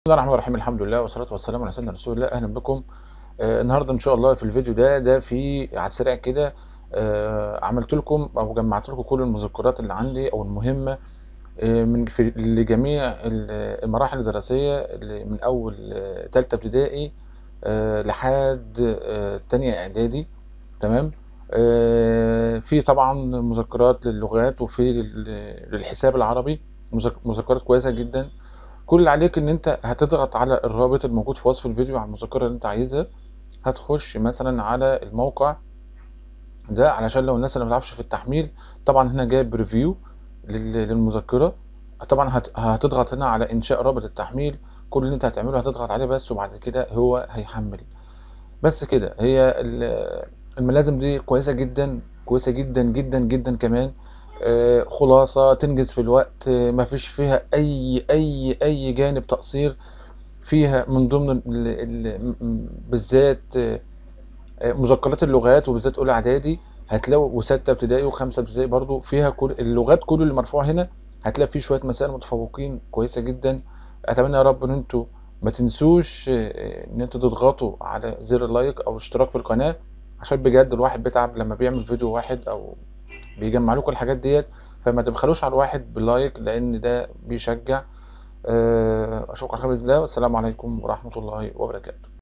بسم الله الرحمن الرحيم الحمد لله والصلاة والسلام على سيدنا رسول الله أهلا بكم آه النهاردة إن شاء الله في الفيديو ده ده في على السريع كده آه عملت لكم أو جمعت لكم كل المذكرات اللي عندي أو المهمة آه من في لجميع ال- المراحل الدراسية اللي من أول آه تالتة ابتدائي آه لحد آه تانية إعدادي تمام آه في طبعا مذكرات للغات وفي لل- للحساب العربي مذك- مذكرات كويسة جدا كل اللي عليك ان انت هتضغط على الرابط الموجود في وصف الفيديو على المذكره اللي انت عايزها هتخش مثلا على الموقع ده علشان لو الناس اللي ما بتعرفش في التحميل طبعا هنا جايب ريفيو لل- للمذكره طبعا هت- هتضغط هنا على انشاء رابط التحميل كل اللي انت هتعمله هتضغط عليه بس وبعد كده هو هيحمل بس كده هي ال- الملازم دي كويسه جدا كويسه جدا جدا جدا كمان آه، خلاصه تنجز في الوقت آه، ما فيش فيها اي اي اي جانب تقصير فيها من ضمن ال ال م- بالذات آه، آه، مذكرات اللغات وبالذات اولى اعدادي هتلاقوا وسته ابتدائي وخمسه ابتدائي برضو فيها كل اللغات كل اللي مرفوع هنا هتلاقي فيه شويه مسائل متفوقين كويسه جدا اتمنى يا رب ان انتوا ما تنسوش آه، ان انتوا تضغطوا على زر اللايك او اشتراك في القناه عشان بجد الواحد بيتعب لما بيعمل فيديو واحد او بيجمع لكم الحاجات ديت فما تبخلوش على الواحد باللايك لان ده بيشجع آه، اشوفكم على خير باذن الله والسلام عليكم ورحمه الله وبركاته